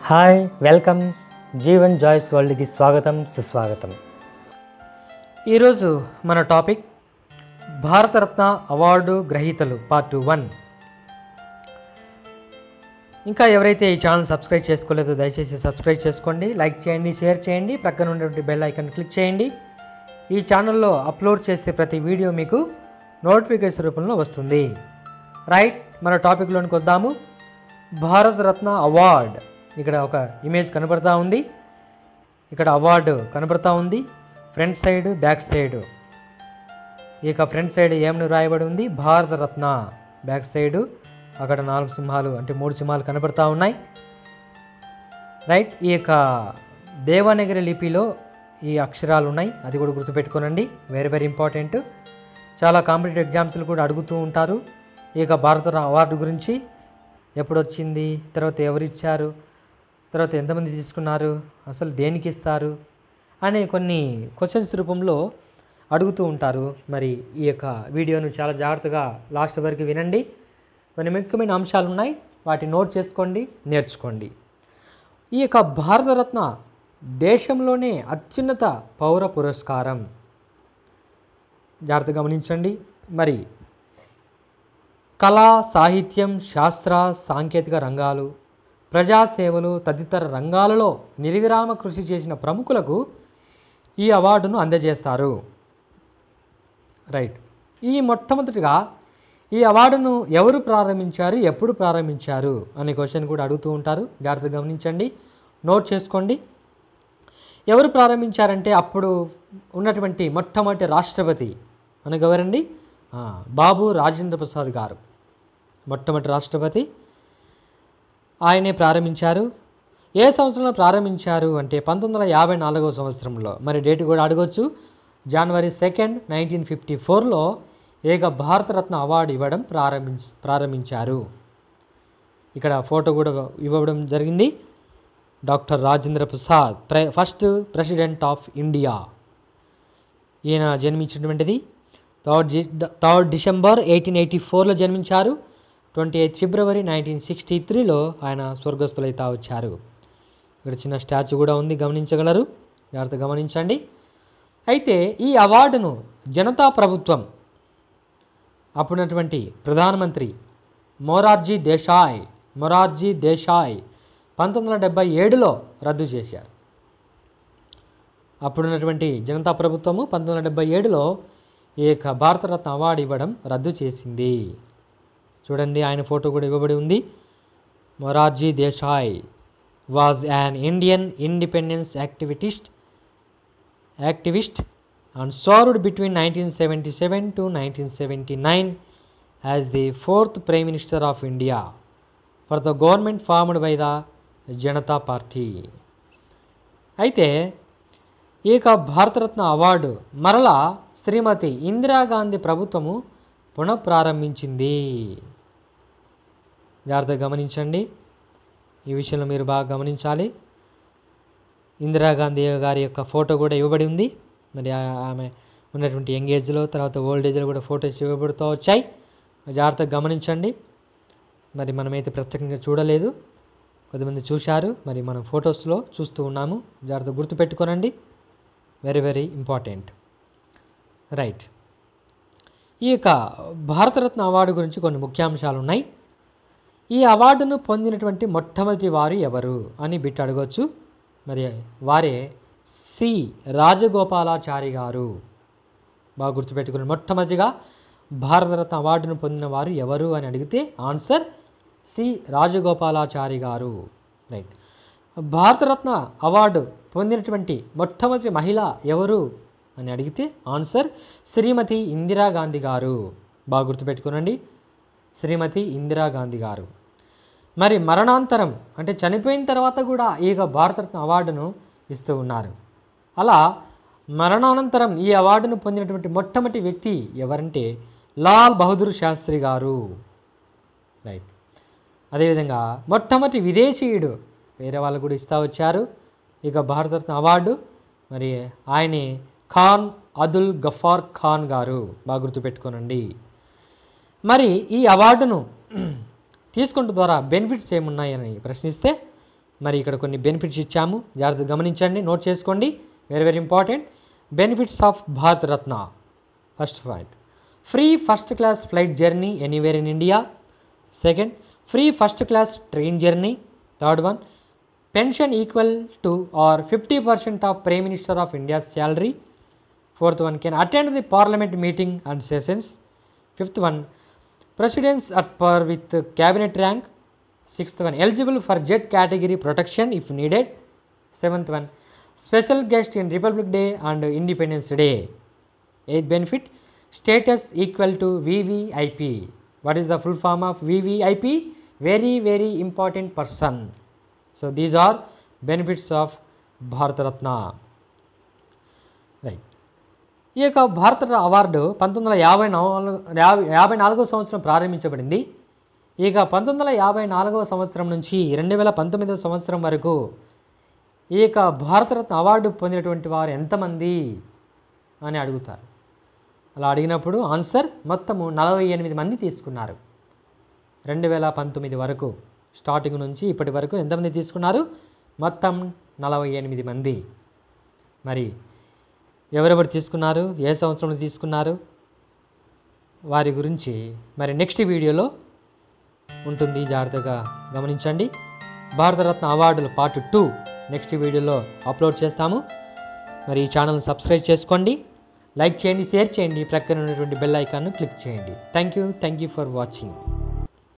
hi welcome Jeevan joys వరల్డ్కి స్వాగతం సుస్వాగతం ఈరోజు మన టాపిక్ భారతరత్న అవార్డు గ్రహీతలు పార్ట్ వన్ ఇంకా ఎవరైతే ఈ ఛానల్ సబ్స్క్రైబ్ చేసుకోలేదో దయచేసి సబ్స్క్రైబ్ చేసుకోండి లైక్ చేయండి షేర్ చేయండి ప్రక్కన ఉన్నటువంటి బెల్ ఐకాన్ క్లిక్ చేయండి ఈ ఛానల్లో అప్లోడ్ చేసే ప్రతి వీడియో మీకు నోటిఫికేషన్ రూపంలో వస్తుంది రైట్ మన టాపిక్లోనికి వద్దాము భారతరత్న అవార్డ్ ఇక్కడ ఒక ఇమేజ్ కనబడతా ఉంది ఇక్కడ అవార్డు కనబడతా ఉంది ఫ్రంట్ సైడ్ బ్యాక్ సైడ్ ఇక ఫ్రంట్ సైడ్ ఏమని రాయబడి ఉంది భారతరత్న బ్యాక్ సైడ్ అక్కడ నాలుగు సింహాలు అంటే మూడు సింహాలు కనబడతా ఉన్నాయి రైట్ ఈ యొక్క దేవనగరి లిపిలో ఈ అక్షరాలు ఉన్నాయి అది కూడా గుర్తుపెట్టుకోనండి వెరీ వెరీ ఇంపార్టెంట్ చాలా కాంపిటేటివ్ ఎగ్జామ్స్లు కూడా అడుగుతూ ఉంటారు ఈ యొక్క భారత అవార్డు గురించి ఎప్పుడు వచ్చింది తర్వాత ఎవరు ఇచ్చారు తర్వాత ఎంతమంది తీసుకున్నారు అసలు దేనికి ఇస్తారు అనే కొన్ని క్వశ్చన్స్ రూపంలో అడుగుతూ ఉంటారు మరి ఈ యొక్క వీడియోను చాలా జాగ్రత్తగా లాస్ట్ వరకు వినండి కొన్ని ముఖ్యమైన అంశాలు ఉన్నాయి వాటిని నోట్ చేసుకోండి నేర్చుకోండి ఈ యొక్క భారతరత్న దేశంలోనే అత్యున్నత పౌర పురస్కారం జాగ్రత్తగా గమనించండి మరి కళా సాహిత్యం శాస్త్ర సాంకేతిక రంగాలు ప్రజాసేవలు తదితర రంగాలలో నిర్విరామ కృషి చేసిన ప్రముఖులకు ఈ అవార్డును అందజేస్తారు రైట్ ఈ మొట్టమొదటిగా ఈ అవార్డును ఎవరు ప్రారంభించారు ఎప్పుడు ప్రారంభించారు అనే క్వశ్చన్ కూడా అడుగుతూ ఉంటారు జాగ్రత్తగా గమనించండి నోట్ చేసుకోండి ఎవరు ప్రారంభించారంటే అప్పుడు ఉన్నటువంటి మొట్టమొదటి రాష్ట్రపతి మనకు ఎవరండి ఆ, బాబు రాజేంద్ర ప్రసాద్ గారు మొట్టమొదటి రాష్ట్రపతి ఆయనే ప్రారంభించారు ఏ సంవత్సరంలో ప్రారంభించారు అంటే పంతొమ్మిది వందల యాభై నాలుగవ సంవత్సరంలో మరి డేట్ కూడా అడగొచ్చు జనవరి సెకండ్ నైన్టీన్ ఫిఫ్టీ ఫోర్లో ఏక భారతరత్న అవార్డు ఇవ్వడం ప్రారంభించ ప్రారంభించారు ఇక్కడ ఫోటో కూడా ఇవ్వడం జరిగింది డాక్టర్ రాజేంద్ర ప్రసాద్ ప్ర ఫస్ట్ ప్రెసిడెంట్ ఆఫ్ ఇండియా ఈయన జన్మించినటువంటిది థర్డ్ జి థర్డ్ డిసెంబర్ ఎయిటీన్ ఎయిటీ ఫోర్లో జన్మించారు twenty eighth February nineteen sixty త్రీలో ఆయన స్వర్గస్థులైతా వచ్చారు ఇక్కడ చిన్న స్టాచ్యూ కూడా ఉంది గమనించగలరు జాగ్రత్త గమనించండి అయితే ఈ అవార్డును జనతా ప్రభుత్వం అప్పుడున్నటువంటి ప్రధానమంత్రి మొరార్జీ దేశాయ్ మొరార్జీ దేశాయ్ పంతొమ్మిది వందల డెబ్బై ఏడులో రద్దు చేశారు అప్పుడున్నటువంటి జనతా ప్రభుత్వము పంతొమ్మిది వందల డెబ్బై ఏడులో ఈ యొక్క భారతరత్న అవార్డు ఇవ్వడం రద్దు చేసింది చూడండి ఆయన ఫోటో కూడా ఇవ్వబడి ఉంది Morarji Desai was an Indian independence activist activist and served between nineteen seventy seven to nineteen seventy nine as the fourth Prime Minister of India for the government formed by the Janata party అయితే ఈ యొక్క Bharat Ratna award మరలా శ్రీమతి ఇందిరాగాంధీ ప్రభుత్వము పునఃప్రారంభించింది జాగ్రత్తగా గమనించండి ఈ విషయంలో మీరు బాగా గమనించాలి ఇందిరాగాంధీ గారి యొక్క ఫోటో కూడా ఇవ్వబడి ఉంది మరి ఆ- ఆమె ఉన్నటువంటి యంగేజ్లో తర్వాత ఓల్డ్ ఏజ్లో కూడా ఫోటోస్ ఇవ్వబడుతూ వచ్చాయి జాగ్రత్తగా గమనించండి మరి మనమైతే ప్రత్యేకంగా చూడలేదు కొద్దిమంది చూశారు మరి మనం ఫొటోస్లో చూస్తూ ఉన్నాము జాగ్రత్త గుర్తుపెట్టుకోనండి వెరీ వెరీ ఇంపార్టెంట్ రైట్ ఈ యొక్క భారతరత్న అవార్డు గురించి కొన్ని ముఖ్యాంశాలు ఉన్నాయి ఈ అవార్డును పొందినటువంటి మొట్టమొదటి వారు ఎవరు అని బిట్ అడగవచ్చు మరి వారే సి రాజగోపాలాచారి గారు బాగా గుర్తుపెట్టుకుని మొట్టమొదటిగా భారతరత్న అవార్డును పొందిన వారు ఎవరు అని అడిగితే ఆన్సర్ సి రాజగోపాలాచారి గారు రైట్ భారతరత్న అవార్డు పొందినటువంటి మొట్టమొదటి మహిళ ఎవరు అని అడిగితే ఆన్సర్ శ్రీమతి ఇందిరాగాంధీ గారు బాగా గుర్తుపెట్టుకోనండి శ్రీమతి ఇందిరాగాంధీ గారు మరి మరణాంతరం అంటే చనిపోయిన తర్వాత కూడా ఈ యొక్క భారతరత్న అవార్డును ఇస్తూ ఉన్నారు అలా మరణానంతరం ఈ అవార్డును పొందినటువంటి మొట్టమొదటి వ్యక్తి ఎవరంటే లాల్ బహదూర్ శాస్త్రి గారు రైట్ అదేవిధంగా మొట్టమొదటి విదేశీయుడు వేరే వాళ్ళు కూడా ఇస్తూ వచ్చారు ఇక భారతరత్న అవార్డు మరి ఆయనే ఖాన్ అదుల్ గఫార్ ఖాన్ గారు బాగా గుర్తుపెట్టుకోనండి మరి ఈ అవార్డును తీసుకుంటు ద్వారా బెనిఫిట్స్ ఏమున్నాయని ప్రశ్నిస్తే మరి ఇక్కడ కొన్ని బెనిఫిట్స్ ఇచ్చాము జాగ్రత్తగా గమనించండి నోట్ చేసుకోండి very very important benefits of Bharat Ratna first point free first class flight journey anywhere in India second free first class train journey third one pension equal to R fifty percent of Prime Minister of India's salary fourth one can attend the parliament meeting and sessions fifth one precedence at par with cabinet rank sixth one eligible for Z category protection if needed seventh one special guest in Republic Day and Independence Day eighth benefit status equal to VVIP what is the full form of VVIP very very important person so these are benefits of Bharat Ratna right ఈ యొక్క భారత award పంతొమ్మిది వందల యాభై నాలుగు యాభై యాభై నాలుగవ సంవత్సరం ప్రారంభించబడింది ఇక పంతొమ్మిది వందల యాభై నాలుగవ సంవత్సరం నుంచి రెండు వేల పంతొమ్మిదవ సంవత్సరం వరకు ఈ యొక్క భారతరత్న అవార్డు పొందినటువంటి వారు ఎంతమంది అని అడుగుతారు అలా అడిగినప్పుడు ఆన్సర్ మొత్తము నలభై ఎనిమిది మంది తీసుకున్నారు రెండు వేల పంతొమ్మిది వరకు స్టార్టింగ్ నుంచి ఇప్పటి వరకు ఎంతమంది తీసుకున్నారు మొత్తం నలభై ఎనిమిది మంది మరి ఎవరెవరు తీసుకున్నారు ఏ సంవత్సరంలో తీసుకున్నారు వారి గురించి మరి నెక్స్ట్ వీడియోలో ఉంటుంది జాగ్రత్తగా గమనించండి భారతరత్న అవార్డుల పార్ట్ టూ నెక్స్ట్ వీడియోలో అప్లోడ్ చేస్తాము మరి ఈ ఛానల్ని సబ్స్క్రైబ్ చేసుకోండి లైక్ చేయండి షేర్ చేయండి ప్రక్కన ఉన్నటువంటి బెల్ ఐకాన్ను క్లిక్ చేయండి thank you thank you for watching